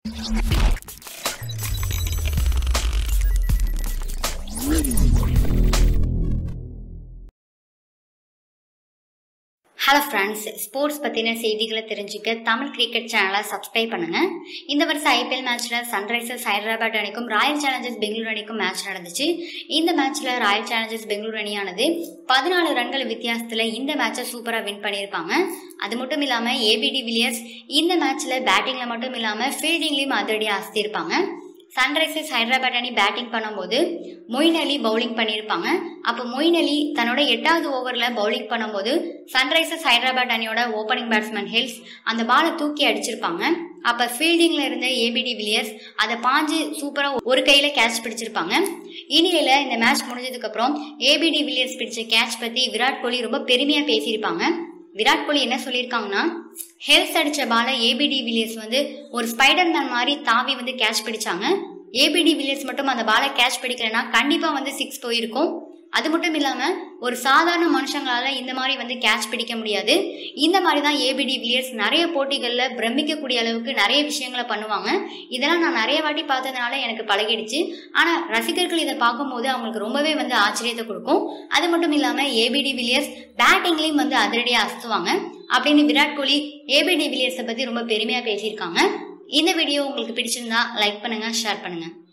hello friends sports பற்றின செய்திகளை தெரிஞ்சுக்க தமிழ் கிரிக்கெட் சேனலை சப்ஸ்கிரைப் பண்ணுங்க இந்த வருஷம் ஐபிஎல் மேட்ச்சில் சன்ரைசர்ஸ் ஹைதராபாத் அணிக்கும் ராயல் சேலஞ்சர்ஸ் பெங்களூர் அணிக்கும் மேட்ச் நடந்துச்சு இந்த மேட்ச்சில் ராயல் சேலஞ்சர்ஸ் பெங்களூர் அணியானது பதினாலு ரன்கள் வித்தியாசத்தில் இந்த மேட்சை சூப்பராக வின் பண்ணியிருப்பாங்க அது மட்டும் இல்லாமல் ஏபிடி வில்லியர்ஸ் இந்த மேட்ச்சில் பேட்டிங்கில் மட்டும் இல்லாமல் ஃபீல்டிங்லேயும் அதிரடியாக அசத்தியிருப்பாங்க சன்ரைசர்ஸ் ஹைதராபாத் அணி பேட்டிங் பண்ணும்போது மொயின் அலி பவுலிங் பண்ணியிருப்பாங்க அப்போ மொயின் அலி தன்னோட எட்டாவது ஓவரில் பவுலிங் பண்ணும்போது சன்ரைசர்ஸ் ஹைதராபாத் அணியோட ஓப்பனிங் பேட்ஸ்மேன் ஹில்ஸ் அந்த பாலை தூக்கி அடிச்சிருப்பாங்க அப்போ ஃபீல்டிங்கில் இருந்த ஏபிடி வில்லியர்ஸ் அதை பாஞ்சு சூப்பராக ஒரு கையில் கேட்ச் பிடிச்சிருப்பாங்க இனியில இந்த மேட்ச் முடிஞ்சதுக்கப்புறம் ஏபிடி வில்லியர்ஸ் பிடிச்ச கேட்ச் பற்றி விராட் கோலி ரொம்ப பெருமையாக பேசியிருப்பாங்க விராட் கோலி என்ன சொல்லியிருக்காங்கன்னா ஹெல்ஸ் அடிச்ச பாலை ஏபிடி வில்லியர்ஸ் வந்து ஒரு ஸ்பைடர் மேன் மாதிரி தாவி வந்து கேட்ச் பிடிச்சாங்க ஏபிடி வில்லியர்ஸ் மட்டும் அந்த பாலை கேட்ச் பிடிக்கலைன்னா கண்டிப்பாக வந்து சிக்ஸ் போயிருக்கும் அது மட்டும் இல்லாமல் ஒரு சாதாரண மனுஷங்களால இந்த மாதிரி வந்து கேட்ச் பிடிக்க முடியாது இந்த மாதிரி தான் ஏபிடி வில்லியர்ஸ் நிறைய போட்டிகளில் பிரமிக்கக்கூடிய அளவுக்கு நிறைய விஷயங்களை பண்ணுவாங்க இதெல்லாம் நான் நிறைய வாட்டி பார்த்ததுனால எனக்கு பழகிடுச்சு ஆனால் ரசிகர்கள் இதை பார்க்கும்போது அவங்களுக்கு ரொம்பவே வந்து ஆச்சரியத்தை கொடுக்கும் அது மட்டும் இல்லாமல் ஏபிடி வில்லியர்ஸ் பேட்டிங்லேயும் வந்து அதிரடியாக அசுத்துவாங்க அப்படின்னு விராட் கோலி ஏபிடி வில்லியர்ஸை பற்றி ரொம்ப பெருமையாக பேசியிருக்காங்க இந்த வீடியோ உங்களுக்கு பிடிச்சிருந்தா லைக் பண்ணுங்கள் ஷேர் பண்ணுங்கள்